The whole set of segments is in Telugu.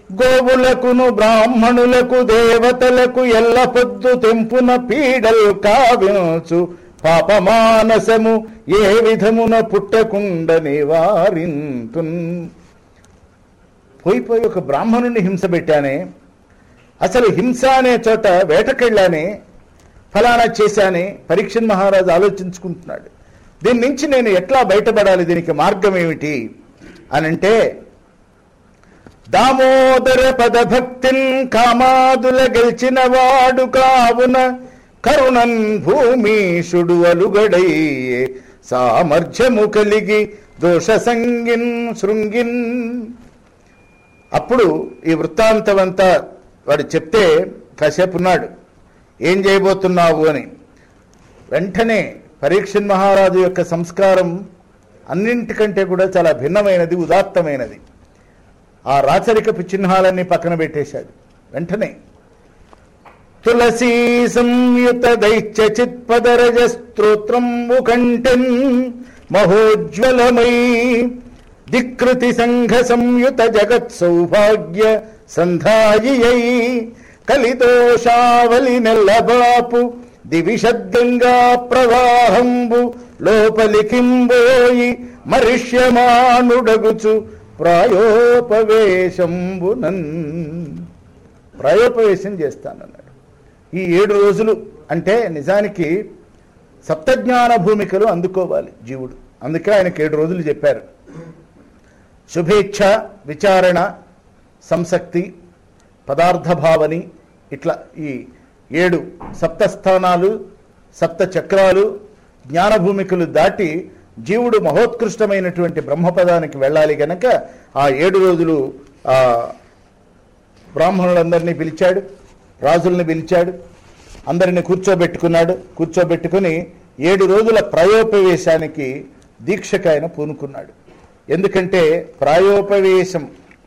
గోవులకును బ్రాహ్మణులకు దేవతలకు ఎల్ల పొద్దు తెంపున పీడల్ కావించు పాపమానసము ఏ విధమున పుట్టకుండ నివారింతున్ పోయి పోయి ఒక బ్రాహ్మణుని హింస పెట్టానే అసలు హింస అనే చోట వేటకెళ్ళానే ఫలానా చేశానే పరీక్షన్ మహారాజు ఆలోచించుకుంటున్నాడు దీని నుంచి నేను ఎట్లా బయటపడాలి దీనికి మార్గం ఏమిటి అనంటే దామోదర పదభక్తిన్ కామాదుల గెలిచిన వాడు కావున కరుణన్ భూమీషుడు అలుగడయ్యే సామర్థ్యము కలిగి దోష సంగిన్ శృంగిన్ అప్పుడు ఈ వృత్తాంతమంతా వాడు చెప్తే కాసేపు ఉన్నాడు ఏం చేయబోతున్నావు అని వెంటనే పరీక్షన్ మహారాజు యొక్క సంస్కారం అన్నింటికంటే కూడా చాలా భిన్నమైనది ఉదాత్తమైనది ఆ రాచరికపు చిహ్నాలన్నీ పక్కన పెట్టేశాడు వెంటనే తులసీ సంయుత దైత్య చిత్పదరజ స్తోత్రము కంఠన్ మహోజ్వలమై దిక్ృతి సంఘ సంయుత జగత్ సౌభాగ్య సంధాయియై కలిదోషావలి నెల్లబాపు దివిషద్గంగా ప్రవాహంబు లోపలికింబోయి మరిష్యమానుడగుచు ప్రాయోపవేశంబునన్ ప్రాయోపవేశం చేస్తానన్నాడు ఈ ఏడు రోజులు అంటే నిజానికి సప్తజ్ఞాన భూమికలు అందుకోవాలి జీవుడు అందుకే ఆయనకి ఏడు రోజులు చెప్పారు శుభేచ్ఛ విచారణ సంసక్తి పదార్థ భావని ఇట్లా ఈ ఏడు సప్త స్థానాలు సప్త చక్రాలు జ్ఞాన భూమికలు దాటి జీవుడు మహోత్కృష్టమైనటువంటి బ్రహ్మపదానికి వెళ్ళాలి గనక ఆ ఏడు రోజులు ఆ బ్రాహ్మణులందరినీ పిలిచాడు రాజుల్ని పిలిచాడు అందరిని కూర్చోబెట్టుకున్నాడు కూర్చోబెట్టుకుని ఏడు రోజుల ప్రాయోపవేశానికి దీక్షకు ఆయన పూనుకున్నాడు ఎందుకంటే ప్రాయోపవేశం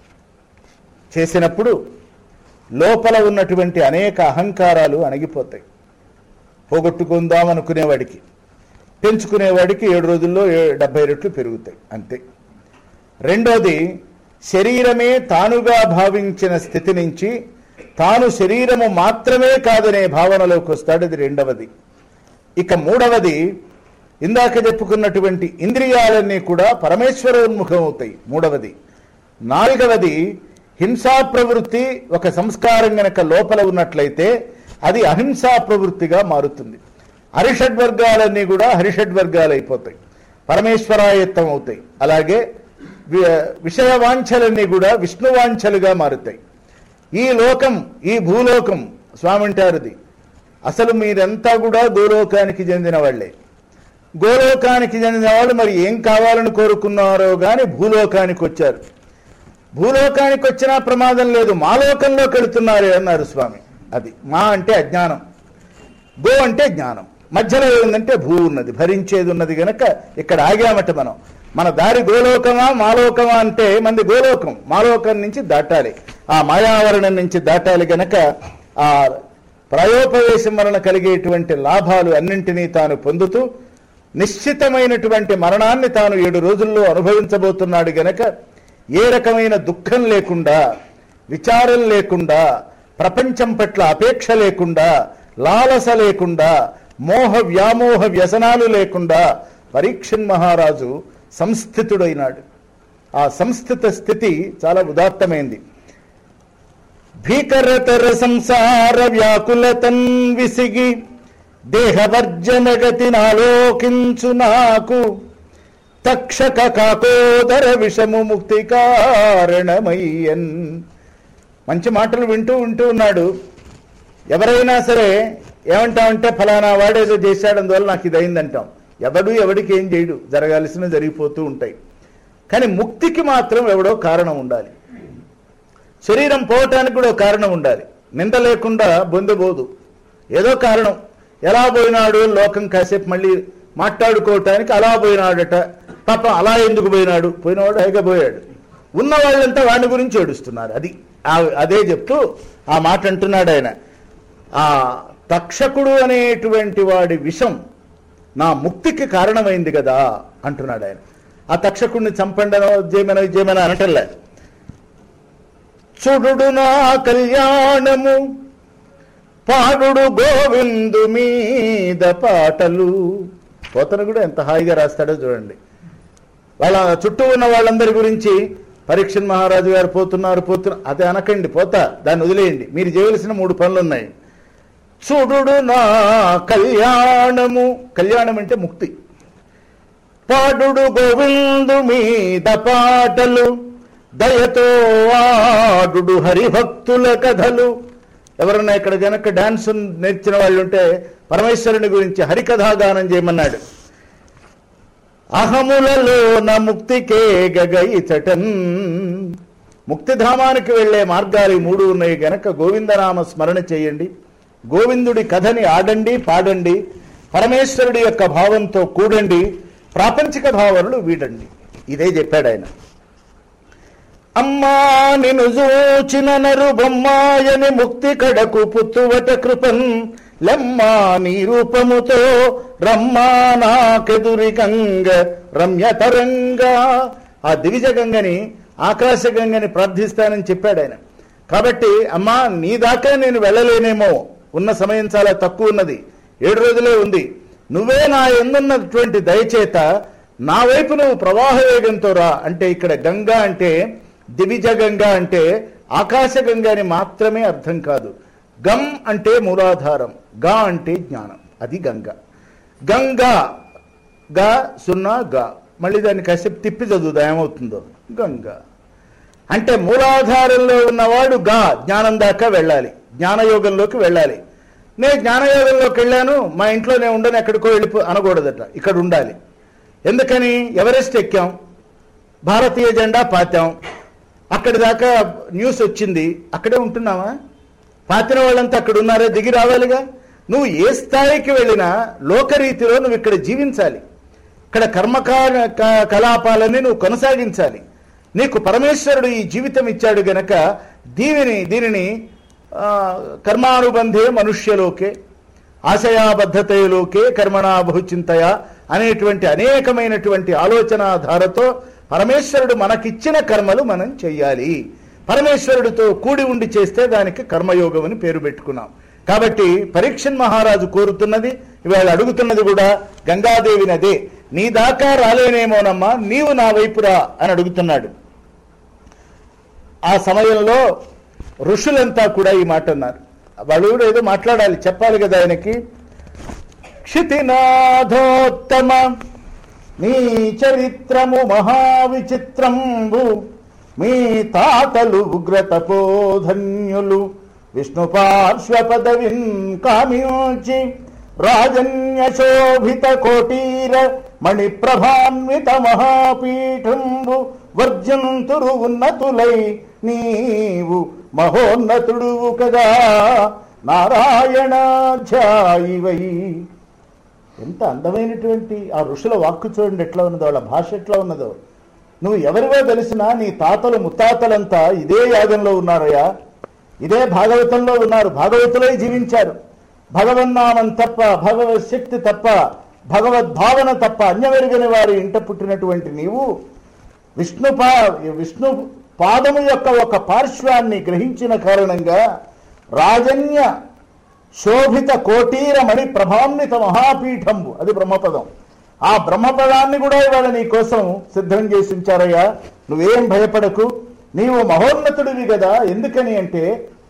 చేసినప్పుడు లోపల ఉన్నటువంటి అనేక అహంకారాలు అణగిపోతాయి పోగొట్టుకుందాం అనుకునేవాడికి పెంచుకునేవాడికి ఏడు రోజుల్లో ఏ- డెబ్బై రెట్లు పెరుగుతాయి అంతే రెండోది శరీరమే తానుగా భావించిన స్థితి నుంచి తాను శరీరము మాత్రమే కాదనే భావనలోకి వస్తాడు అది రెండవది ఇక మూడవది ఇందాక చెప్పుకున్నటువంటి ఇంద్రియాలన్నీ కూడా పరమేశ్వరోన్ముఖం అవుతాయి మూడవది నాలుగవది హింసా ప్రవృత్తి ఒక సంస్కారం గనక లోపల ఉన్నట్లయితే అది అహింసా ప్రవృత్తిగా మారుతుంది హరిషడ్ వర్గాలన్నీ కూడా హరిషడ్ వర్గాలు అయిపోతాయి పరమేశ్వరాయత్తం అవుతాయి అలాగే వి- విషయ వాంఛలన్నీ కూడా విష్ణువాంఛలుగా మారుతాయి ఈ లోకం ఈ భూలోకం స్వామి అంటారుది అసలు మీరంతా కూడా గోలోకానికి చెందిన వాళ్ళే గోలోకానికి చెందిన వాళ్ళు మరి ఏం కావాలని కోరుకున్నారో గాని భూలోకానికి వచ్చారు భూలోకానికి వచ్చినా ప్రమాదం లేదు మా లోకంలోకి వెళుతున్నారు అన్నారు స్వామి అది మా అంటే అజ్ఞానం గో అంటే జ్ఞానం మధ్యలో ఏంటంటే భూ ఉన్నది భరించేది ఉన్నది గనక ఇక్కడ ఆగామట మనం మన దారి గోలోకమా మాలోకమా అంటే మంది గోలోకం మాలోకం నుంచి దాటాలి ఆ మాయావరణం నుంచి దాటాలి గనక ఆ ప్రాయోపవేశం వలన కలిగేటువంటి లాభాలు అన్నింటినీ తాను పొందుతూ నిశ్చితమైనటువంటి మరణాన్ని తాను ఏడు రోజుల్లో అనుభవించబోతున్నాడు గనక ఏ రకమైన దుఃఖం లేకుండా విచారం లేకుండా ప్రపంచం పట్ల అపేక్ష లేకుండా లాలస లేకుండా మోహ వ్యామోహ వ్యసనాలు లేకుండా పరీక్షన్ మహారాజు సంస్థితుడైనాడు ఆ సంస్థిత స్థితి చాలా ఉదాత్తమైంది భీకరతర సంసార వ్యాకులతన్ విసిగి దేహవర్జన గతి నాలోకించు నాకు తక్షక కాకోదర విషము ముక్తి కారణమయ్యన్ మంచి మాటలు వింటూ వింటూ ఉన్నాడు ఎవరైనా సరే ఏమంటామంటే ఫలానా వాడేదో చేశాడు అందువల్ల నాకు ఇది అయిందంటాం ఎవడు ఎవడికి ఏం చేయడు జరగాల్సిన జరిగిపోతూ ఉంటాయి కానీ ముక్తికి మాత్రం ఎవడో కారణం ఉండాలి శరీరం పోవటానికి కూడా ఒక కారణం ఉండాలి నింద లేకుండా బొందబోదు ఏదో కారణం ఎలా పోయినాడు లోకం కాసేపు మళ్ళీ మాట్లాడుకోవటానికి అలా పోయినాడట పాపం అలా ఎందుకు పోయినాడు పోయినవాడు హైగా పోయాడు ఉన్న వాళ్ళంతా వాడి గురించి ఏడుస్తున్నారు అది ఆ- అదే చెప్తూ ఆ మాట అంటున్నాడు ఆయన ఆ తక్షకుడు అనేటువంటి వాడి విషం నా ముక్తికి కారణమైంది కదా అంటున్నాడు ఆయన ఆ తక్షకుడిని చంపండనో విజయమనో విజయమనో అనటంలే చుడుడు నా కళ్యాణము పాడుడు గోవిందు మీద పాటలు పోతన కూడా ఎంత హాయిగా రాస్తాడో చూడండి వాళ్ళ చుట్టూ ఉన్న వాళ్ళందరి గురించి పరీక్షణ్ మహారాజు గారు పోతున్నారు పోతున్నారు అదే అనకండి పోతా దాన్ని వదిలేయండి మీరు చేయవలసిన మూడు పనులు ఉన్నాయి చూడుడు నా కళ్యాణము కళ్యాణం అంటే ముక్తి పాడుడు గోవిందు మీద పాటలు దయతో ఆడుడు హరిభక్తుల కథలు ఎవరన్నా ఇక్కడ గనక డాన్స్ నేర్చిన వాళ్ళు ఉంటే పరమేశ్వరుని గురించి హరికథాగానం చేయమన్నాడు అహములలో నా ముక్తికే గగయిచటన్ ముక్తిధామానికి వెళ్ళే మార్గాలు ఈ మూడు ఉన్నాయి గనక గోవిందనామ స్మరణ చేయండి గోవిందుడి కథని ఆడండి పాడండి పరమేశ్వరుడి యొక్క భావంతో కూడండి ప్రాపంచిక భావనలు వీడండి ఇదే చెప్పాడు ఆయన అమ్మా నిన్ను చూచిన నరు బొమ్మాయని ముక్తి కడకు పుత్తువట కృపన్ లెమ్మా నీ రూపముతో రమ్మా నాకెదురి గంగ రమ్య తరంగా ఆ దివిజ గంగని ఆకాశ గంగని ప్రార్థిస్తానని చెప్పాడు ఆయన కాబట్టి అమ్మా నీ దాకా నేను వెళ్ళలేనేమో ఉన్న సమయం చాలా తక్కువ ఉన్నది ఏడు రోజులే ఉంది నువ్వే నా ఎందున్నటువంటి దయచేత నా వైపు నువ్వు ప్రవాహ వేగంతో రా అంటే ఇక్కడ గంగా అంటే దివిజ గంగా అంటే ఆకాశ గంగా అని మాత్రమే అర్థం కాదు గం అంటే మూలాధారం గా అంటే జ్ఞానం అది గంగ గంగా గా సున్నా గా మళ్ళీ దాన్ని కాసేపు తిప్పి చదువుదా ఏమవుతుందో గంగా అంటే మూలాధారంలో ఉన్నవాడు గా జ్ఞానం దాకా వెళ్ళాలి జ్ఞానయోగంలోకి వెళ్ళాలి నేను జ్ఞానయోగంలోకి వెళ్ళాను మా ఇంట్లో నేను ఉండని ఎక్కడికో వెళ్ళిపో అనకూడదట ఇక్కడ ఉండాలి ఎందుకని ఎవరెస్ట్ ఎక్కాం భారతీయ జెండా పాతాం అక్కడి దాకా న్యూస్ వచ్చింది అక్కడే ఉంటున్నావా పాతిన వాళ్ళంతా అక్కడ ఉన్నారా దిగి రావాలిగా నువ్వు ఏ స్థాయికి వెళ్ళినా లోకరీతిలో నువ్వు ఇక్కడ జీవించాలి ఇక్కడ కర్మకా క- కలాపాలని నువ్వు కొనసాగించాలి నీకు పరమేశ్వరుడు ఈ జీవితం ఇచ్చాడు గనక దీనిని దీనిని ఆ, కర్మానుబంధే మనుష్యలోకే ఆశయాబద్ధతలోకే కర్మణా బహుచింతయ అనేటువంటి అనేకమైనటువంటి ఆలోచనాధారతో పరమేశ్వరుడు మనకిచ్చిన కర్మలు మనం చెయ్యాలి పరమేశ్వరుడితో కూడి ఉండి చేస్తే దానికి కర్మయోగం అని పేరు పెట్టుకున్నాం కాబట్టి పరీక్షన్ మహారాజు కోరుతున్నది ఇవాళ అడుగుతున్నది కూడా గంగాదేవిని అదే నీ దాకా రాలేనేమోనమ్మా నీవు నా వైపు రా అని అడుగుతున్నాడు ఆ సమయంలో ఋషులంతా కూడా ఈ మాట అన్నారు వాళ్ళు కూడా ఏదో మాట్లాడాలి చెప్పాలి కదా ఆయనకి క్షితినాథోత్తమ నీ చరిత్రము మహావిచిత్రంబు మీ తాతలు ఉగ్రతపోధన్యులు విష్ణు పార్శ్వ పదవిన్ కామించి రాజన్య శోభిత కోటీర మణిప్రభాన్విత మహాపీఠంబు వర్జంతురు ఉన్నతులై నీవు మహోన్నతుడువు కదా నారాయణాధ్యాయివై ఎంత అందమైనటువంటి ఆ ఋషుల వాక్కు చూడండి ఎట్లా ఉన్నదో వాళ్ళ భాష ఎట్లా ఉన్నదో నువ్వు ఎవరివో తెలిసినా నీ తాతలు ముత్తాతలంతా ఇదే యాగంలో ఉన్నారయ్యా ఇదే భాగవతంలో ఉన్నారు భాగవతులై జీవించారు భగవన్నామం తప్ప భగవత్ శక్తి తప్ప భగవద్భావన తప్ప అన్యవెరుగని వారి ఇంట పుట్టినటువంటి నీవు విష్ణు పా విష్ణు పాదము యొక్క ఒక పార్శ్వాన్ని గ్రహించిన కారణంగా రాజన్య శోభిత కోటీరమణి ప్రభాన్విత మహాపీఠంబు అది బ్రహ్మపదం ఆ బ్రహ్మపదాన్ని కూడా ఇవాళ నీ కోసం సిద్ధం చేసి ఉంచారయ్యా నువ్వేం భయపడకు నీవు మహోన్నతుడివి కదా ఎందుకని అంటే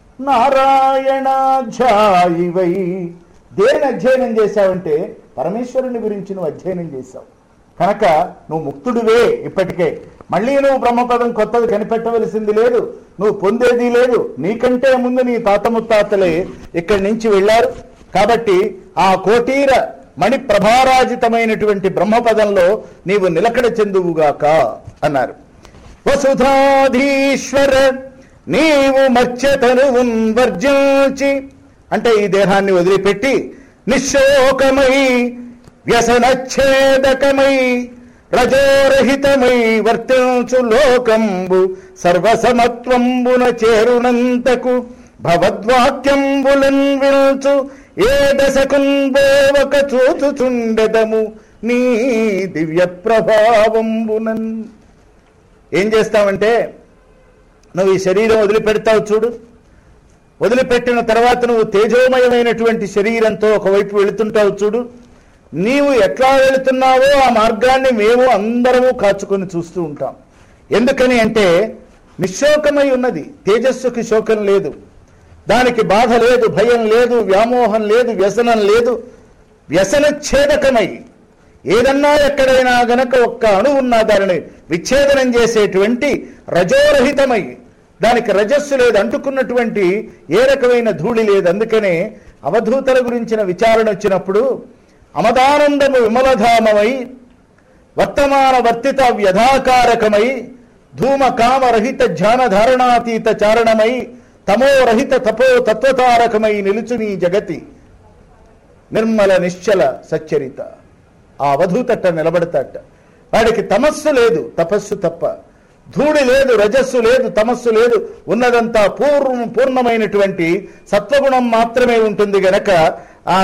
నారాయణాధ్యాయివై దేని అధ్యయనం చేశావంటే పరమేశ్వరుని గురించి నువ్వు అధ్యయనం చేశావు కనుక నువ్వు ముక్తుడివే ఇప్పటికే మళ్ళీ నువ్వు బ్రహ్మపదం కొత్తది కనిపెట్టవలసింది లేదు నువ్వు పొందేది లేదు నీకంటే ముందు నీ తాత ముత్తాతలే ఇక్కడి నుంచి వెళ్ళారు కాబట్టి ఆ కోటీర మణి ప్రభారాజితమైనటువంటి బ్రహ్మపదంలో నీవు నిలకడ చెందువుగాక అన్నారు వసుధాధీశ్వర నీవు మత్స్యతను వర్జించి అంటే ఈ దేహాన్ని వదిలిపెట్టి నిశోకమై వ్యసనచ్ఛేదకమై రజోరహితమై వర్తించు లోకంబు సర్వసమత్వంబున చేరునంతకు భవద్వాక్యంబులన్ విల్చు ఏ దశకుంబోవక చూచుచుండెదము నీ దివ్య ప్రభావంబునన్ ఏం చేస్తామంటే నువ్వు ఈ శరీరం వదిలిపెడతావు చూడు వదిలిపెట్టిన తర్వాత నువ్వు తేజోమయమైనటువంటి శరీరంతో ఒకవైపు వెళుతుంటావు చూడు నీవు ఎట్లా వెళుతున్నావో ఆ మార్గాన్ని మేము అందరము కాచుకొని చూస్తూ ఉంటాం ఎందుకని అంటే నిశ్శోకమై ఉన్నది తేజస్సుకి శోకం లేదు దానికి బాధ లేదు భయం లేదు వ్యామోహం లేదు వ్యసనం లేదు వ్యసన ఛేదకమై ఏదన్నా ఎక్కడైనా గనక ఒక్క అణు ఉన్నా దానిని విచ్ఛేదనం చేసేటువంటి రజోరహితమై దానికి రజస్సు లేదు అంటుకున్నటువంటి ఏ రకమైన ధూళి లేదు అందుకనే అవధూతల గురించిన విచారణ వచ్చినప్పుడు అమదానందము విమలధామమై వర్తమాన వర్తిత వ్యధాకారకమై ధూమ కామరహిత ధ్యాన ధారణాతీత చారణమై తమోరహిత తపో తత్వతారకమై నిలుచుని జగతి నిర్మల నిశ్చల సచ్చరిత ఆ అవధూతట నిలబడతాట వాడికి తమస్సు లేదు తపస్సు తప్ప ధూళి లేదు రజస్సు లేదు తమస్సు లేదు ఉన్నదంతా పూర్వం పూర్ణమైనటువంటి సత్వగుణం మాత్రమే ఉంటుంది గనక ఆ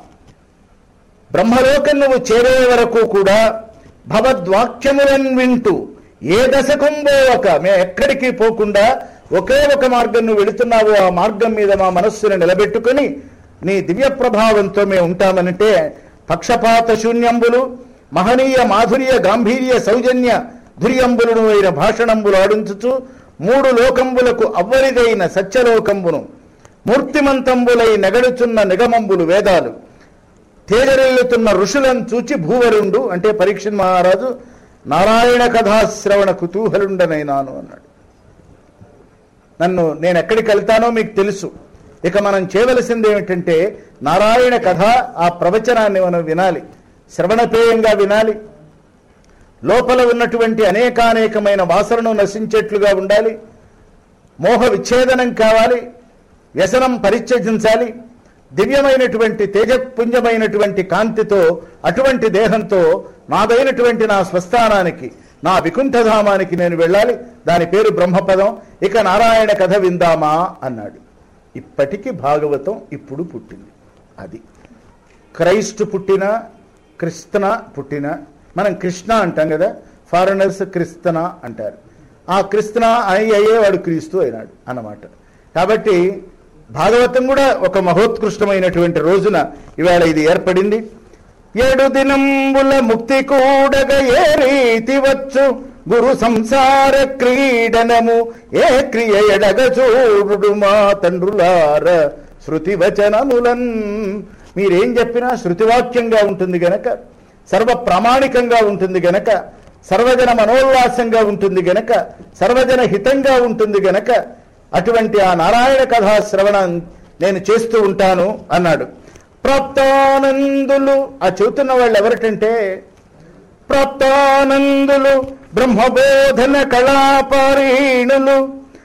బ్రహ్మలోకం నువ్వు చేరే వరకు కూడా భగవద్వాక్యములను వింటూ ఏ దశకుంబోవక మేము ఎక్కడికి పోకుండా ఒకే ఒక మార్గం నువ్వు వెళుతున్నావో ఆ మార్గం మీద మా మనస్సును నిలబెట్టుకొని నీ దివ్య ప్రభావంతో మేము ఉంటామనంటే పక్షపాత శూన్యంబులు మహనీయ మాధుర్య గాంభీర్య సౌజన్య ధుర్యంబులను అయిన భాషణంబులు ఆడించుచు మూడు లోకంబులకు అవ్వరిదైన సత్యలోకంబును మూర్తిమంతంబులై నెగడుచున్న నిగమంబులు వేదాలు తేజరెల్లుతున్న ఋషులను చూచి భూవరుండు అంటే పరీక్ష మహారాజు నారాయణ కథాశ్రవణ కుతూహలుండనైనాను అన్నాడు నన్ను నేను ఎక్కడికి వెళ్తానో మీకు తెలుసు ఇక మనం చేయవలసింది ఏమిటంటే నారాయణ కథ ఆ ప్రవచనాన్ని మనం వినాలి శ్రవణపేయంగా వినాలి లోపల ఉన్నటువంటి అనేకానేకమైన వాసనను నశించేట్లుగా ఉండాలి మోహ విచ్ఛేదనం కావాలి వ్యసనం పరిత్యజించాలి దివ్యమైనటువంటి తేజపుంజమైనటువంటి కాంతితో అటువంటి దేహంతో నాదైనటువంటి నా స్వస్థానానికి నా వికుంఠధామానికి నేను వెళ్ళాలి దాని పేరు బ్రహ్మపదం ఇక నారాయణ కథ విందామా అన్నాడు ఇప్పటికి భాగవతం ఇప్పుడు పుట్టింది అది క్రైస్ట్ పుట్టిన క్రిస్తన పుట్టిన మనం కృష్ణ అంటాం కదా ఫారినర్స్ క్రిస్తన అంటారు ఆ క్రిస్తన అయి అయ్యే వాడు క్రీస్తు అయినాడు అన్నమాట కాబట్టి భాగవతం కూడా ఒక మహోత్కృష్టమైనటువంటి రోజున ఇవాళ ఇది ఏర్పడింది ఏడు దినంబుల ముక్తి కూడగ ఏ రీతి వచ్చు గురు సంసార క్రీడనము ఏ క్రియ ఎడగ చూడు మా తండ్రులార శృతి వచనములన్ మీరేం చెప్పినా శృతివాక్యంగా ఉంటుంది గనక సర్వ ప్రామాణికంగా ఉంటుంది గనక సర్వజన మనోల్లాసంగా ఉంటుంది గనక సర్వజన హితంగా ఉంటుంది గనక అటువంటి ఆ నారాయణ కథా శ్రవణం నేను చేస్తూ ఉంటాను అన్నాడు ప్రాప్తానందులు ఆ చెబుతున్న వాళ్ళు ఎవరిటంటే ప్రాప్తానందులు బ్రహ్మబోధన కళాపారీణులు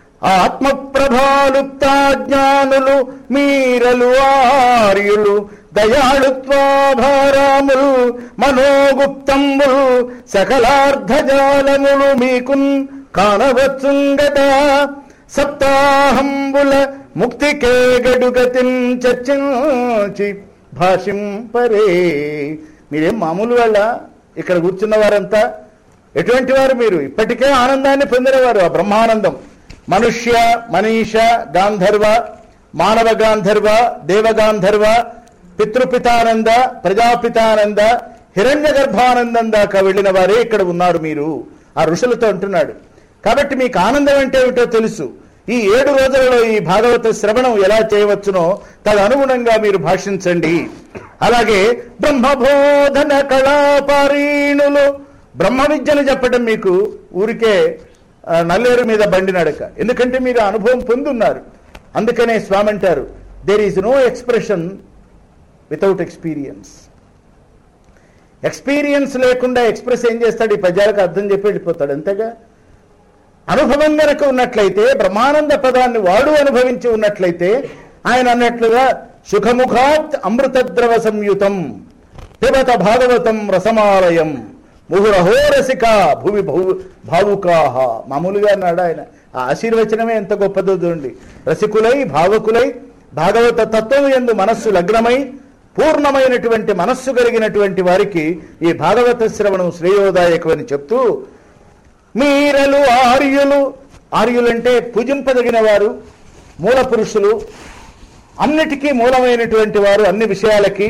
ఆత్మప్రభాలుప్తాజ్ఞానులు మీరలు ఆర్యులు దయాళుత్వాభారాములు మనోగుప్తంబులు సకలార్ధజాలములు మీకున్ కానవచ్చుంగట సప్తాహంబుల ముక్తికే గడుగతిన్ చర్చించి భాషింపరే మీరేం మామూలు వాళ్ళ ఇక్కడ కూర్చున్న వారంతా ఎటువంటి వారు మీరు ఇప్పటికే ఆనందాన్ని పొందినవారు ఆ బ్రహ్మానందం మనుష్య మనీష గాంధర్వ మానవ గాంధర్వ దేవగాంధర్వ పితృపితానంద ప్రజాపితానంద హిరణ్య గర్భానందం దాకా వెళ్ళిన వారే ఇక్కడ ఉన్నారు మీరు ఆ ఋషులతో అంటున్నాడు కాబట్టి మీకు ఆనందం అంటే ఏమిటో తెలుసు ఈ ఏడు రోజులలో ఈ భాగవత శ్రవణం ఎలా చేయవచ్చునో తదనుగుణంగా మీరు భాషించండి అలాగే బ్రహ్మబోధన కళాపారీణులు బ్రహ్మ విద్యను చెప్పడం మీకు ఊరికే ఆ, నల్లేరు మీద బండి నడక ఎందుకంటే మీరు ఆ అనుభవం పొందున్నారు అందుకనే స్వామి అంటారు there is no expression without experience experience లేకుండా ఎక్స్ప్రెస్ ఏం చేస్తాడు ఈ పద్యాలకు అర్థం చెప్పి వెళ్ళిపోతాడు అంతేగా అనుభవం గనక ఉన్నట్లయితే బ్రహ్మానంద పదాన్ని వాడు అనుభవించి ఉన్నట్లయితే ఆయన అన్నట్లుగా సుఖముఖాత్ అమృతద్రవ సంయుతం పిబత భాగవతం రసమాలయం ముహురహోరసిక భూమి భూ భావుకాహ మామూలుగా అన్నాడు ఆయన ఆ ఆశీర్వచనమే ఎంత గొప్పదో చూడండి రసికులై భావకులై భాగవత తత్వం ఎందు మనస్సు లగ్నమై పూర్ణమైనటువంటి మనస్సు కలిగినటువంటి వారికి ఈ భాగవత శ్రవణం శ్రేయోదాయకమని చెప్తూ మీరలు ఆర్యులు ఆర్యులంటే పూజింపదగిన వారు మూల పురుషులు అన్నిటికీ మూలమైనటువంటి వారు అన్ని విషయాలకి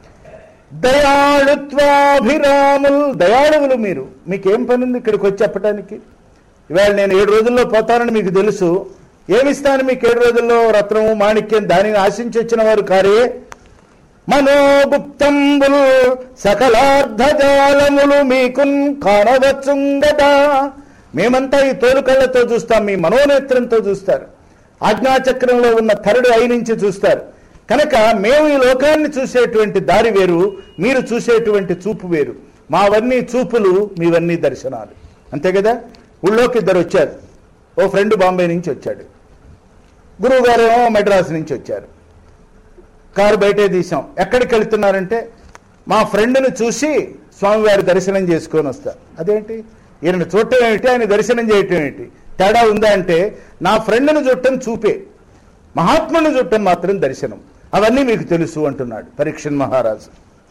దయాళుత్వాభిరాములు దయాళువులు మీరు మీకేం పని ఉంది ఇక్కడికి వచ్చి చెప్పడానికి ఇవాళ నేను ఏడు రోజుల్లో పోతానని మీకు తెలుసు ఏమిస్తాను మీకు ఏడు రోజుల్లో రత్నము మాణిక్యం దానిని ఆశించి వచ్చిన వారు కారే మనోగుప్తంబులు సకలార్ధజాలములు మీకున్ కానవచ్చుంగదా మేమంతా ఈ తోలుకళ్ళతో చూస్తాం మీ మనోనేత్రంతో చూస్తారు ఆజ్ఞాచక్రంలో ఉన్న థరుడు ఐ నుంచి చూస్తారు కనుక మేము ఈ లోకాన్ని చూసేటువంటి దారి వేరు మీరు చూసేటువంటి చూపు వేరు మావన్నీ చూపులు మీవన్నీ దర్శనాలు అంతే కదా ఊళ్ళోకి ఇద్దరు వచ్చారు ఓ ఫ్రెండ్ బాంబే నుంచి వచ్చాడు గురువు గారు ఏమో మెడ్రాస్ నుంచి వచ్చారు కారు బయటే తీసాం ఎక్కడికి వెళ్తున్నారంటే మా ఫ్రెండ్ని చూసి స్వామివారి దర్శనం చేసుకొని వస్తా అదేంటి ఈయన చూడటం ఏమిటి ఆయన దర్శనం చేయటం ఏమిటి తేడా ఉందా అంటే నా ఫ్రెండ్ని చూడటం చూపే మహాత్ముని చూడటం మాత్రం దర్శనం అవన్నీ మీకు తెలుసు అంటున్నాడు పరీక్షన్ మహారాజు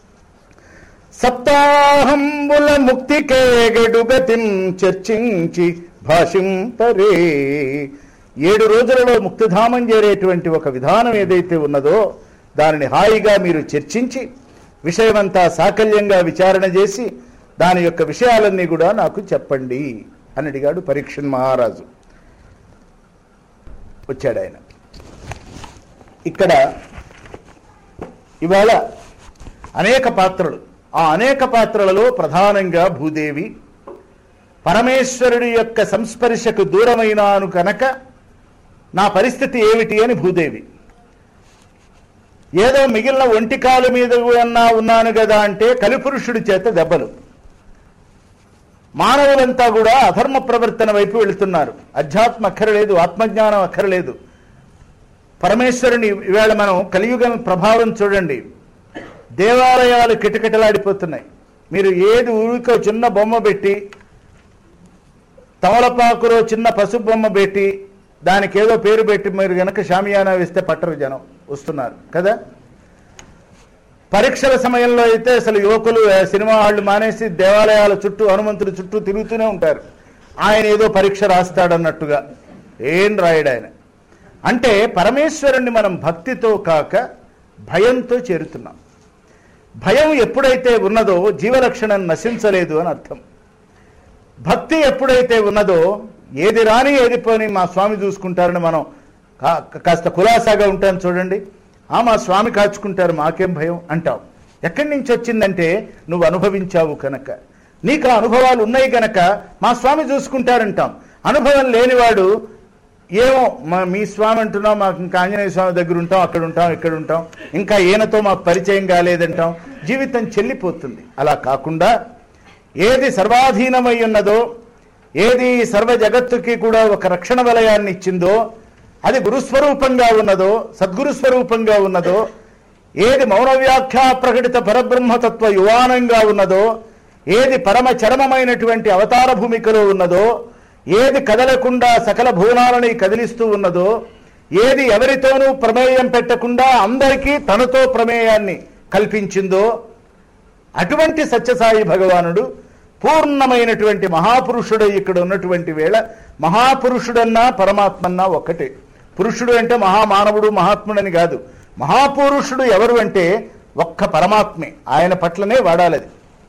సప్తాహంబుల ముక్తికే గడుగతిం చర్చించి భాషింపరే ఏడు రోజులలో ముక్తిధామం చేరేటువంటి ఒక విధానం ఏదైతే ఉన్నదో దానిని హాయిగా మీరు చర్చించి విషయమంతా సాకల్యంగా విచారణ చేసి దాని యొక్క విషయాలన్నీ కూడా నాకు చెప్పండి అని అడిగాడు పరీక్షన్ మహారాజు వచ్చాడు ఆయన ఇక్కడ ఇవాళ అనేక పాత్రలు ఆ అనేక పాత్రలలో ప్రధానంగా భూదేవి పరమేశ్వరుడి యొక్క సంస్పర్శకు దూరమైనాను కనుక నా పరిస్థితి ఏమిటి అని భూదేవి ఏదో మిగిలిన ఒంటికాలు మీద అన్నా ఉన్నాను కదా అంటే కలిపురుషుడి చేత దెబ్బలు మానవులంతా కూడా అధర్మ ప్రవర్తన వైపు వెళుతున్నారు అధ్యాత్మ అక్కరలేదు ఆత్మజ్ఞానం అక్కరలేదు పరమేశ్వరుని ఇవాళ మనం కలియుగం ప్రభావం చూడండి దేవాలయాలు కిటకిటలాడిపోతున్నాయి మీరు ఏది ఊరికో చిన్న బొమ్మ పెట్టి తమలపాకులో చిన్న పసుపు బొమ్మ పెట్టి దానికి ఏదో పేరు పెట్టి మీరు గనక షామియానా వేస్తే పట్టరు జనం వస్తున్నారు కదా పరీక్షల సమయంలో అయితే అసలు యువకులు ఆ, సినిమా హాళ్ళు మానేసి దేవాలయాల చుట్టూ హనుమంతుడి చుట్టూ తిరుగుతూనే ఉంటారు ఆయన ఏదో పరీక్ష రాస్తాడన్నట్టుగా ఏం రాయడు ఆయన అంటే పరమేశ్వరుణ్ణి మనం భక్తితో కాక భయంతో చేరుతున్నాం భయం ఎప్పుడైతే ఉన్నదో జీవలక్షణం నశించలేదు అని అర్థం భక్తి ఎప్పుడైతే ఉన్నదో ఏది రాని ఏది పోని మా స్వామి చూసుకుంటారని మనం కా- కాస్త కులాసాగా ఉంటాం చూడండి ఆ మా స్వామి కాచుకుంటారు మాకేం భయం అంటావు ఎక్కడి నుంచి వచ్చిందంటే నువ్వు అనుభవించావు కనుక నీకు ఆ అనుభవాలు ఉన్నాయి గనక మా స్వామి చూసుకుంటారంటాం అనుభవం లేనివాడు ఏమో మా మీ స్వామి అంటున్నాం మాకు ఇంకా ఆంజనేయ స్వామి దగ్గర ఉంటాం అక్కడ ఉంటాం ఇక్కడ ఉంటాం ఇంకా ఈయనతో మాకు పరిచయం కాలేదంటాం జీవితం చెల్లిపోతుంది అలా కాకుండా ఏది సర్వాధీనమై ఉన్నదో ఏది సర్వ జగత్తుకి కూడా ఒక రక్షణ వలయాన్ని ఇచ్చిందో అది గురుస్వరూపంగా ఉన్నదో సద్గురు స్వరూపంగా ఉన్నదో ఏది మౌన వ్యాఖ్యా ప్రకటిత పరబ్రహ్మతత్వ యువానంగా ఉన్నదో ఏది పరమ చరమమైనటువంటి అవతార భూమికలో ఉన్నదో ఏది కదలకుండా సకల భువనాలని కదిలిస్తూ ఉన్నదో ఏది ఎవరితోనూ ప్రమేయం పెట్టకుండా అందరికీ తనతో ప్రమేయాన్ని కల్పించిందో అటువంటి సత్యసాయి భగవానుడు పూర్ణమైనటువంటి మహాపురుషుడు ఇక్కడ ఉన్నటువంటి వేళ మహాపురుషుడన్నా పరమాత్మన్నా ఒక్కటే పురుషుడు అంటే మహామానవుడు మహాత్ముడని కాదు మహాపురుషుడు ఎవరు అంటే ఒక్క పరమాత్మే ఆయన పట్లనే వాడాలది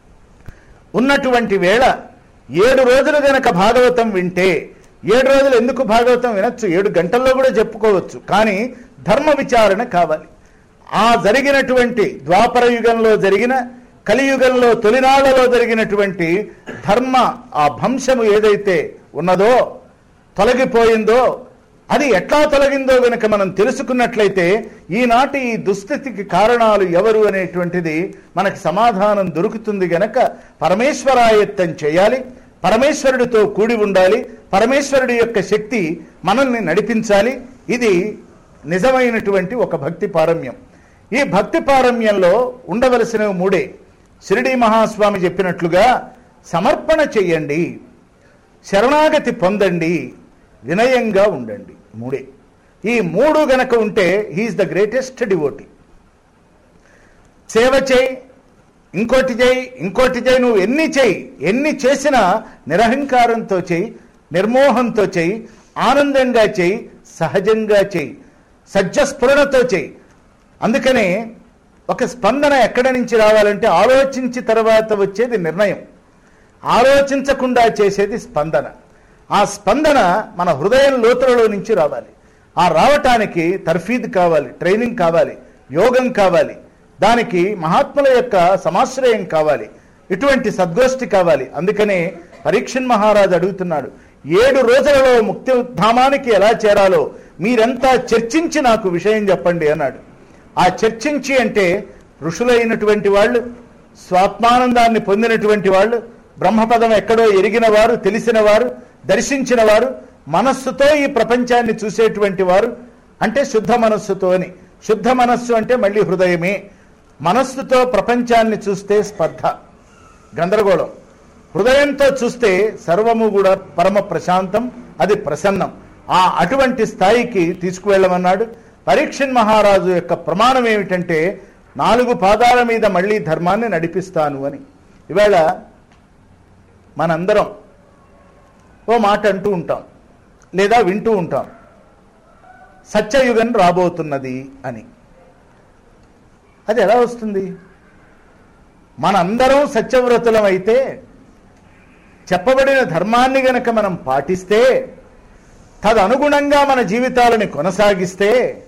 ఉన్నటువంటి వేళ ఏడు రోజులు గనక భాగవతం వింటే ఏడు రోజులు ఎందుకు భాగవతం వినొచ్చు ఏడు గంటల్లో కూడా చెప్పుకోవచ్చు కానీ ధర్మ విచారణ కావాలి ఆ జరిగినటువంటి ద్వాపర యుగంలో జరిగిన కలియుగంలో తొలినాళ్లలో జరిగినటువంటి ధర్మ ఆ భంశము ఏదైతే ఉన్నదో తొలగిపోయిందో అది ఎట్లా తొలగిందో గనక మనం తెలుసుకున్నట్లయితే ఈనాటి ఈ దుస్థితికి కారణాలు ఎవరు అనేటువంటిది మనకి సమాధానం దొరుకుతుంది గనక పరమేశ్వరాయత్తం చేయాలి పరమేశ్వరుడితో కూడి ఉండాలి పరమేశ్వరుడి యొక్క శక్తి మనల్ని నడిపించాలి ఇది నిజమైనటువంటి ఒక భక్తి పారమ్యం ఈ భక్తి పారమ్యంలో ఉండవలసినవి మూడే షిరిడి మహాస్వామి చెప్పినట్లుగా సమర్పణ చెయ్యండి శరణాగతి పొందండి వినయంగా ఉండండి మూడే ఈ మూడు గనక ఉంటే హీఈస్ ద గ్రేటెస్ట్ డివోటీ సేవ చేయి ఇంకోటి చేయి ఇంకోటి చేయి నువ్వు ఎన్ని చేయి ఎన్ని చేసినా నిరహంకారంతో చేయి నిర్మోహంతో చేయి ఆనందంగా చేయి సహజంగా చేయి సజ్జస్ఫురణతో చేయి అందుకనే ఒక స్పందన ఎక్కడి నుంచి రావాలంటే ఆలోచించి తర్వాత వచ్చేది నిర్ణయం ఆలోచించకుండా చేసేది స్పందన ఆ స్పందన మన హృదయం లోతులలో నుంచి రావాలి ఆ రావటానికి తర్ఫీద్ కావాలి ట్రైనింగ్ కావాలి యోగం కావాలి దానికి మహాత్ముల యొక్క సమాశ్రయం కావాలి ఇటువంటి సద్గోష్ఠి కావాలి అందుకనే పరీక్షన్ మహారాజు అడుగుతున్నాడు ఏడు రోజులలో ముక్తి ధామానికి ఎలా చేరాలో మీరంతా చర్చించి నాకు విషయం చెప్పండి అన్నాడు ఆ చర్చించి అంటే ఋషులైనటువంటి వాళ్ళు స్వాత్మానందాన్ని పొందినటువంటి వాళ్ళు బ్రహ్మపదం ఎక్కడో ఎరిగిన వారు తెలిసిన వారు దర్శించిన వారు మనస్సుతో ఈ ప్రపంచాన్ని చూసేటువంటి వారు అంటే శుద్ధ మనస్సుతో అని శుద్ధ మనస్సు అంటే మళ్ళీ హృదయమే మనస్సుతో ప్రపంచాన్ని చూస్తే స్పర్ధ గందరగోళం హృదయంతో చూస్తే సర్వము కూడా పరమ ప్రశాంతం అది ప్రసన్నం ఆ అటువంటి స్థాయికి తీసుకువెళ్ళమన్నాడు పరీక్షన్ మహారాజు యొక్క ప్రమాణం ఏమిటంటే నాలుగు పాదాల మీద మళ్ళీ ధర్మాన్ని నడిపిస్తాను అని ఇవాళ మనందరం ఓ మాట అంటూ ఉంటాం లేదా వింటూ ఉంటాం సత్యయుగం రాబోతున్నది అని అది ఎలా వస్తుంది మనందరం సత్యవ్రతులం అయితే చెప్పబడిన ధర్మాన్ని గనక మనం పాటిస్తే తదనుగుణంగా మన జీవితాలని కొనసాగిస్తే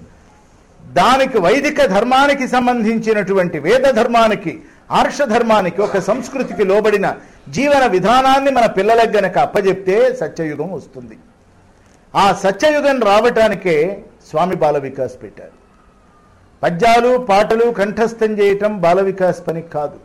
దానికి వైదిక ధర్మానికి సంబంధించినటువంటి వేద ధర్మానికి ఆర్ష ధర్మానికి ఒక సంస్కృతికి లోబడిన జీవన విధానాన్ని మన పిల్లలకు గనక అప్పజెప్తే సత్యయుగం వస్తుంది ఆ సత్యయుగం రావటానికే స్వామి బాల వికాస్ పెట్టారు పద్యాలు పాటలు కంఠస్థం చేయటం బాల వికాస్ పని కాదు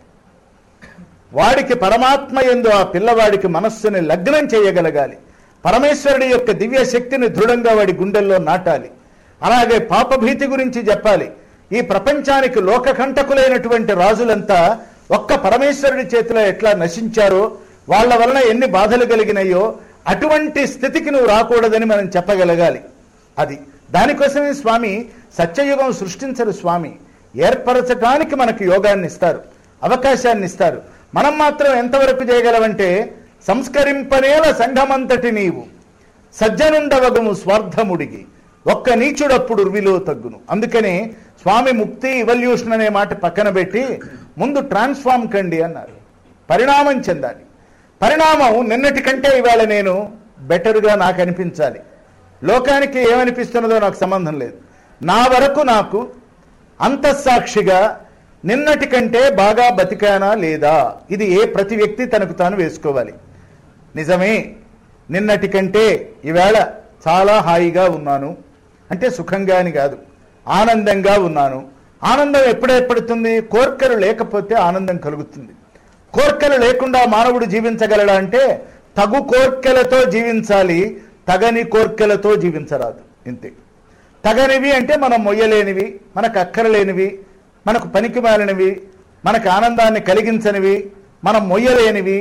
వాడికి పరమాత్మ ఎందు ఆ పిల్లవాడికి మనస్సుని లగ్నం చేయగలగాలి పరమేశ్వరుడి యొక్క దివ్య శక్తిని దృఢంగా వాడి గుండెల్లో నాటాలి అలాగే పాపభీతి గురించి చెప్పాలి ఈ ప్రపంచానికి లోకకంటకులైనటువంటి రాజులంతా ఒక్క పరమేశ్వరుడి చేతిలో ఎట్లా నశించారో వాళ్ళ వలన ఎన్ని బాధలు కలిగినాయో అటువంటి స్థితికి నువ్వు రాకూడదని మనం చెప్పగలగాలి అది దానికోసమే స్వామి సత్యయుగం సృష్టించరు స్వామి ఏర్పరచటానికి మనకు యోగాన్ని ఇస్తారు అవకాశాన్ని ఇస్తారు మనం మాత్రం ఎంతవరకు చేయగలమంటే సంస్కరింపనేల సంఘమంతటి నీవు సజ్జనుండవగము స్వార్థముడిగి ఒక్క నీచుడప్పుడు ఉర్విలో తగ్గును అందుకనే స్వామి ముక్తి ఇవల్యూషన్ అనే మాట పక్కన పెట్టి ముందు ట్రాన్స్ఫార్మ్ కండి అన్నారు పరిణామం చెందాలి పరిణామం నిన్నటి కంటే ఇవాళ నేను బెటర్గా నాకు అనిపించాలి లోకానికి ఏమనిపిస్తున్నదో నాకు సంబంధం లేదు నా వరకు నాకు అంతఃసాక్షిగా నిన్నటి కంటే బాగా బతికానా లేదా ఇది ఏ ప్రతి వ్యక్తి తనకు తాను వేసుకోవాలి నిజమే నిన్నటి కంటే ఈవేళ చాలా హాయిగా ఉన్నాను అంటే సుఖంగా అని కాదు ఆనందంగా ఉన్నాను ఆనందం ఎప్పుడేపడుతుంది కోర్కెలు లేకపోతే ఆనందం కలుగుతుంది కోర్కెలు లేకుండా మానవుడు జీవించగలడా అంటే తగు కోర్కెలతో జీవించాలి తగని కోర్కెలతో జీవించరాదు ఇంతే తగనివి అంటే మనం మొయ్యలేనివి మనకు అక్కరలేనివి మనకు పనికి మాలినవి మనకు ఆనందాన్ని కలిగించనివి మనం మొయ్యలేనివి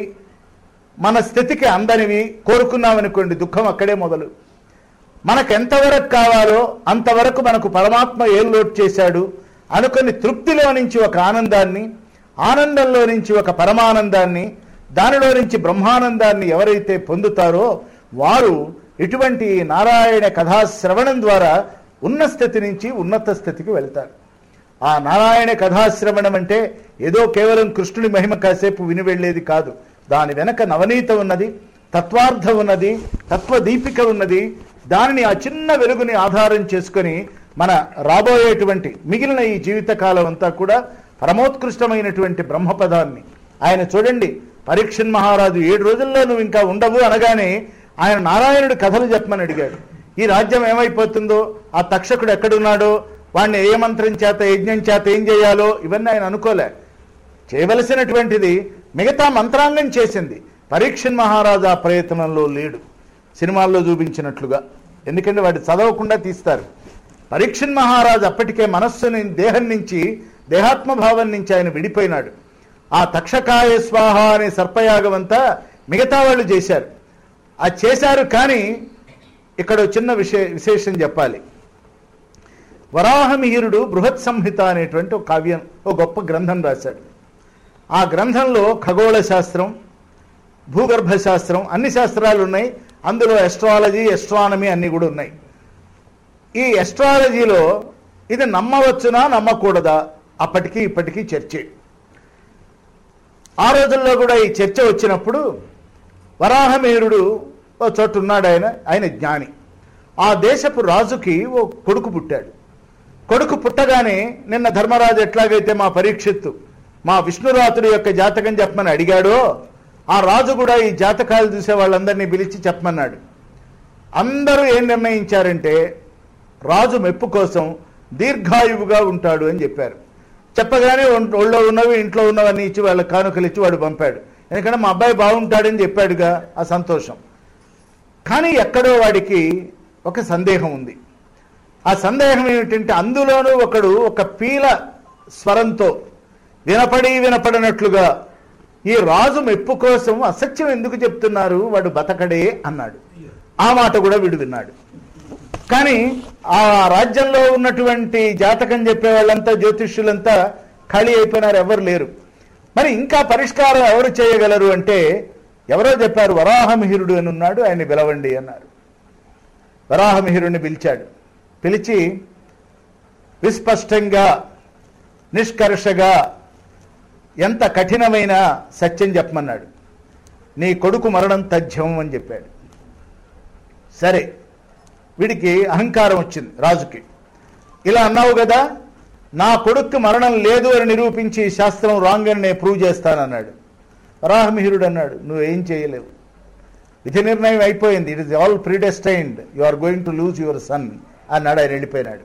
మన స్థితికి అందనివి కోరుకున్నామనుకోండి దుఃఖం అక్కడే మొదలు మనకు ఎంతవరకు కావాలో అంతవరకు మనకు పరమాత్మ ఏం లోటు చేశాడు అనుకుని తృప్తిలో నుంచి ఒక ఆనందాన్ని ఆనందంలో నుంచి ఒక పరమానందాన్ని దానిలో నుంచి బ్రహ్మానందాన్ని ఎవరైతే పొందుతారో వారు ఇటువంటి నారాయణ కథా శ్రవణం ద్వారా ఉన్న స్థితి నుంచి ఉన్నత స్థితికి వెళ్తారు ఆ నారాయణ కథాశ్రవణం అంటే ఏదో కేవలం కృష్ణుడి మహిమ కాసేపు విని వెళ్ళేది కాదు దాని వెనక నవనీత ఉన్నది తత్వార్థం ఉన్నది తత్వదీపిక ఉన్నది దానిని ఆ చిన్న వెలుగుని ఆధారం చేసుకొని మన రాబోయేటువంటి మిగిలిన ఈ జీవితకాలం అంతా కూడా పరమోత్కృష్టమైనటువంటి బ్రహ్మపదాన్ని ఆయన చూడండి పరీక్షన్ మహారాజు ఏడు రోజుల్లో నువ్వు ఇంకా ఉండవు అనగానే ఆయన నారాయణుడి కథలు చెప్పమని అడిగాడు ఈ రాజ్యం ఏమైపోతుందో ఆ తక్షకుడు ఎక్కడున్నాడో వాడిని ఏ మంత్రం చేత యజ్ఞం చేత ఏం చేయాలో ఇవన్నీ ఆయన అనుకోలే చేయవలసినటువంటిది మిగతా మంత్రాంగం చేసింది పరీక్షన్ మహారాజు ఆ ప్రయత్నంలో లేడు సినిమాల్లో చూపించినట్లుగా ఎందుకంటే వాడు చదవకుండా తీస్తారు పరీక్షన్ మహారాజు అప్పటికే మనస్సుని దేహం నుంచి దేహాత్మభావం నుంచి ఆయన విడిపోయినాడు ఆ తక్షకాయ స్వాహ అనే సర్పయాగం అంతా మిగతా వాళ్ళు చేశారు ఆ చేశారు కానీ ఇక్కడ ఓ చిన్న విశే విశేషం చెప్పాలి వరాహమిహిరుడు బృహత్ సంహిత అనేటువంటి ఒక కావ్యం ఒక గొప్ప గ్రంథం రాశాడు ఆ గ్రంథంలో ఖగోళ శాస్త్రం భూగర్భ శాస్త్రం అన్ని శాస్త్రాలు ఉన్నాయి అందులో ఎస్ట్రాలజీ ఎస్ట్రానమీ అన్నీ కూడా ఉన్నాయి ఈ ఎస్ట్రాలజీలో ఇది నమ్మవచ్చునా నమ్మకూడదా అప్పటికి ఇప్పటికీ చర్చే ఆ రోజుల్లో కూడా ఈ చర్చ వచ్చినప్పుడు వరాహమీరుడు ఓ చోటు ఉన్నాడు ఆయన ఆయన జ్ఞాని ఆ దేశపు రాజుకి ఓ కొడుకు పుట్టాడు కొడుకు పుట్టగానే నిన్న ధర్మరాజు ఎట్లాగైతే మా పరీక్షిత్తు మా విష్ణురాతుడి యొక్క జాతకం చెప్పమని అడిగాడో ఆ రాజు కూడా ఈ జాతకాలు చూసే వాళ్ళందరినీ పిలిచి చెప్పమన్నాడు అందరూ ఏం నిర్ణయించారంటే రాజు మెప్పు కోసం దీర్ఘాయువుగా ఉంటాడు అని చెప్పారు చెప్పగానే ఒం- ఒళ్ళో ఉన్నవి ఇంట్లో ఉన్నవన్నీ ఇచ్చి వాళ్ళ కానుకలు ఇచ్చి వాడు పంపాడు ఎందుకంటే మా అబ్బాయి బాగుంటాడని చెప్పాడుగా ఆ సంతోషం కానీ ఎక్కడో వాడికి ఒక సందేహం ఉంది ఆ సందేహం ఏమిటంటే అందులోనూ ఒకడు ఒక పీల స్వరంతో వినపడి వినపడినట్లుగా ఈ రాజు మెప్పు కోసం అసత్యం ఎందుకు చెప్తున్నారు వాడు బతకడే అన్నాడు ఆ మాట కూడా వీడు విన్నాడు కానీ ఆ రాజ్యంలో ఉన్నటువంటి జాతకం చెప్పే వాళ్ళంతా జ్యోతిష్యులంతా ఖాళీ అయిపోయినారు ఎవరు లేరు మరి ఇంకా పరిష్కారం ఎవరు చేయగలరు అంటే ఎవరో చెప్పారు వరాహమిహిరుడు అని ఉన్నాడు ఆయన్ని పిలవండి అన్నారు వరాహమిహిరుడిని పిలిచాడు పిలిచి విస్పష్టంగా నిష్కర్షగా ఎంత కఠినమైన సత్యం చెప్పమన్నాడు నీ కొడుకు మరణం తథ్యం అని చెప్పాడు సరే వీడికి అహంకారం వచ్చింది రాజుకి ఇలా అన్నావు కదా నా కొడుక్కి మరణం లేదు అని నిరూపించి ఈ శాస్త్రం రాంగ్ అని నేను ప్రూవ్ చేస్తానన్నాడు వరాహమిహిరుడు అన్నాడు నువ్వేం చేయలేవు విధి నిర్ణయం అయిపోయింది it is all predestined you are going to lose your son అన్నాడు ఆయన వెళ్ళిపోయినాడు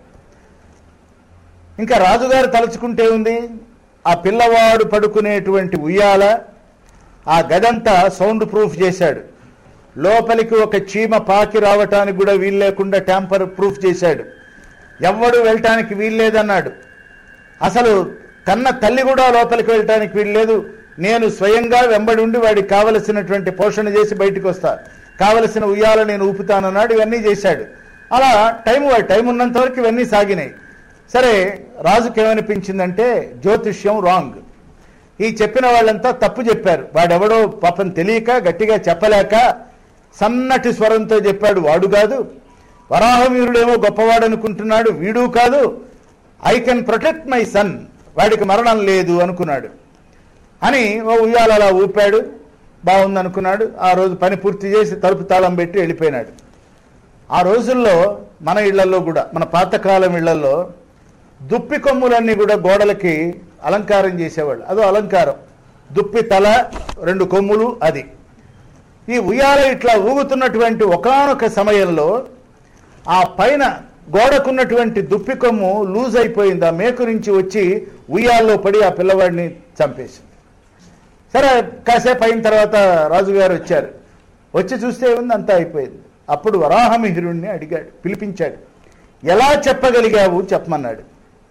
ఇంకా రాజుగారు తలుచుకుంటే ఉంది ఆ పిల్లవాడు పడుకునేటువంటి ఉయ్యాల ఆ గదంతా సౌండ్ ప్రూఫ్ చేశాడు లోపలికి ఒక చీమ పాకి రావటానికి కూడా వీలు లేకుండా ట్యాంపర్ ప్రూఫ్ చేశాడు ఎవ్వడు వెళ్ళటానికి వీల్లేదన్నాడు అసలు కన్న తల్లి కూడా లోపలికి వెళ్ళటానికి వీల్లేదు నేను స్వయంగా వెంబడి ఉండి వాడికి కావలసినటువంటి పోషణ చేసి బయటికి వస్తా కావలసిన ఉయ్యాల నేను ఊపుతానన్నాడు ఇవన్నీ చేశాడు అలా టైం టైం ఉన్నంత వరకు ఇవన్నీ సాగినాయి సరే రాజుకి ఏమనిపించిందంటే జ్యోతిష్యం రాంగ్ ఈ చెప్పిన వాళ్ళంతా తప్పు చెప్పారు వాడెవడో పాపం తెలియక గట్టిగా చెప్పలేక సన్నటి స్వరంతో చెప్పాడు వాడు కాదు వరాహవీరుడేమో గొప్పవాడు అనుకుంటున్నాడు వీడు కాదు I can protect my son వాడికి మరణం లేదు అనుకున్నాడు అని ఓ ఉయ్యాల అలా ఊపాడు బాగుంది అనుకున్నాడు ఆ రోజు పని పూర్తి చేసి తలుపు తాళం పెట్టి వెళ్ళిపోయినాడు ఆ రోజుల్లో మన ఇళ్లలో కూడా మన పాతకాలం ఇళ్లలో దుప్పి కొమ్ములన్నీ కూడా గోడలకి అలంకారం చేసేవాళ్ళు అదో అలంకారం దుప్పి తల రెండు కొమ్ములు అది ఈ ఉయ్యాల ఇట్లా ఊగుతున్నటువంటి ఒకానొక సమయంలో ఆ పైన గోడకున్నటువంటి దుప్పి కొమ్ము లూజ్ అయిపోయింది ఆ మేకు నుంచి వచ్చి ఉయ్యాల్లో పడి ఆ పిల్లవాడిని చంపేసింది సరే కాసేపు అయిన తర్వాత రాజుగారు వచ్చారు వచ్చి చూస్తే ఉంది అంతా అయిపోయింది అప్పుడు వరాహమిహిరుణ్ణి అడిగాడు పిలిపించాడు ఎలా చెప్పగలిగావు చెప్పమన్నాడు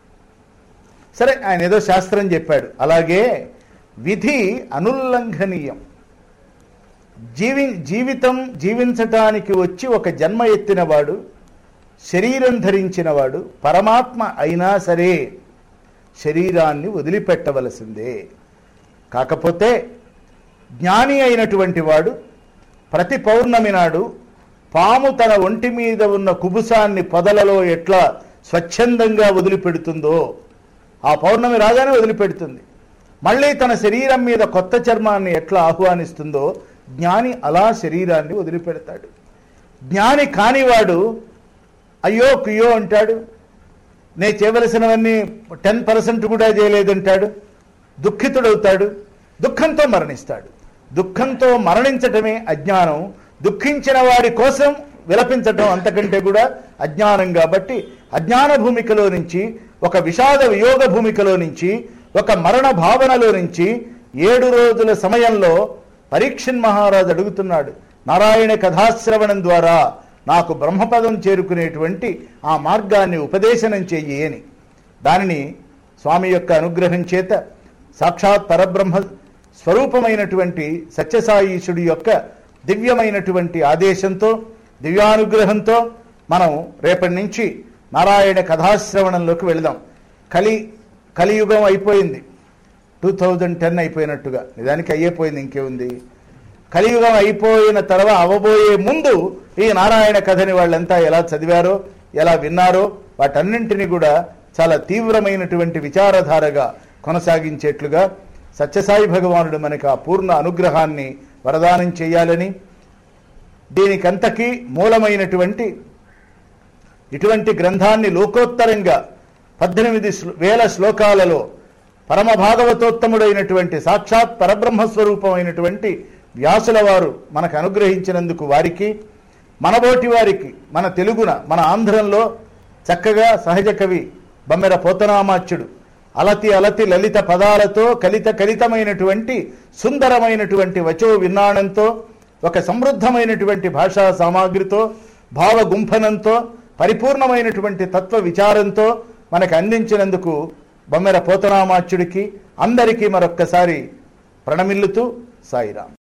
సరే ఆయన ఏదో శాస్త్రం చెప్పాడు అలాగే విధి అనుల్లంఘనీయం జీవి జీవితం జీవించటానికి వచ్చి ఒక జన్మ ఎత్తినవాడు శరీరం ధరించినవాడు పరమాత్మ అయినా సరే శరీరాన్ని వదిలిపెట్టవలసిందే కాకపోతే జ్ఞాని అయినటువంటి వాడు ప్రతి పౌర్ణమి నాడు పాము తన ఒంటి మీద ఉన్న కుబుసాన్ని పొదలలో ఎట్లా స్వచ్ఛందంగా వదిలిపెడుతుందో ఆ పౌర్ణమి రాగానే వదిలిపెడుతుంది మళ్ళీ తన శరీరం మీద కొత్త చర్మాన్ని ఎట్లా ఆహ్వానిస్తుందో జ్ఞాని అలా శరీరాన్ని వదిలిపెడతాడు జ్ఞాని కానివాడు అయ్యో కుయ్యో అంటాడు నేను చేయవలసినవన్నీ టెన్ పర్సెంట్ కూడా చేయలేదంటాడు దుఃఖితుడవుతాడు దుఃఖంతో మరణిస్తాడు దుఃఖంతో మరణించటమే అజ్ఞానం దుఃఖించిన వాడి కోసం విలపించటం అంతకంటే కూడా అజ్ఞానం కాబట్టి అజ్ఞాన భూమికలో నుంచి ఒక విషాద వియోగ భూమికలో నుంచి ఒక మరణ భావనలో నుంచి ఏడు రోజుల సమయంలో పరీక్షన్ మహారాజు అడుగుతున్నాడు నారాయణ కథాశ్రవణం ద్వారా నాకు బ్రహ్మపదం చేరుకునేటువంటి ఆ మార్గాన్ని ఉపదేశనం చెయ్యి అని దానిని స్వామి యొక్క అనుగ్రహం చేత సాక్షాత్ పరబ్రహ్మ స్వరూపమైనటువంటి సత్యసాయీశుడి యొక్క దివ్యమైనటువంటి ఆదేశంతో దివ్యానుగ్రహంతో మనం రేపటి నుంచి నారాయణ కథాశ్రవణంలోకి వెళదాం కలి కలియుగం అయిపోయింది టూ థౌజండ్ టెన్ అయిపోయినట్టుగా నిజానికి అయ్యేపోయింది ఇంకేముంది కలియుగం అయిపోయిన తర్వాత అవబోయే ముందు ఈ నారాయణ కథని వాళ్ళంతా ఎలా చదివారో ఎలా విన్నారో వాటన్నింటినీ కూడా చాలా తీవ్రమైనటువంటి విచారధారగా కొనసాగించేట్లుగా సత్యసాయి భగవానుడు మనకి ఆ పూర్ణ అనుగ్రహాన్ని వరదానం చేయాలని దీనికంతకీ మూలమైనటువంటి ఇటువంటి గ్రంథాన్ని లోకోత్తరంగా పద్దెనిమిది శ్లో- వేల శ్లోకాలలో పరమ భాగవతోత్తముడైనటువంటి సాక్షాత్ పరబ్రహ్మస్వరూపమైనటువంటి వ్యాసుల వారు మనకు అనుగ్రహించినందుకు వారికి మనబోటి వారికి మన తెలుగున మన ఆంధ్రంలో చక్కగా సహజ కవి బమ్మెర పోతనామాచ్యుడు అలతి అలతి లలిత పదాలతో కలిత కలితమైనటువంటి సుందరమైనటువంటి వచో విన్నాణంతో ఒక సమృద్ధమైనటువంటి భాషా సామాగ్రితో భావ గుంఫనంతో పరిపూర్ణమైనటువంటి తత్వ విచారంతో మనకు అందించినందుకు బొమ్మెర పోతనామాచ్యుడికి అందరికీ మరొక్కసారి ప్రణమిల్లుతూ సాయిరాం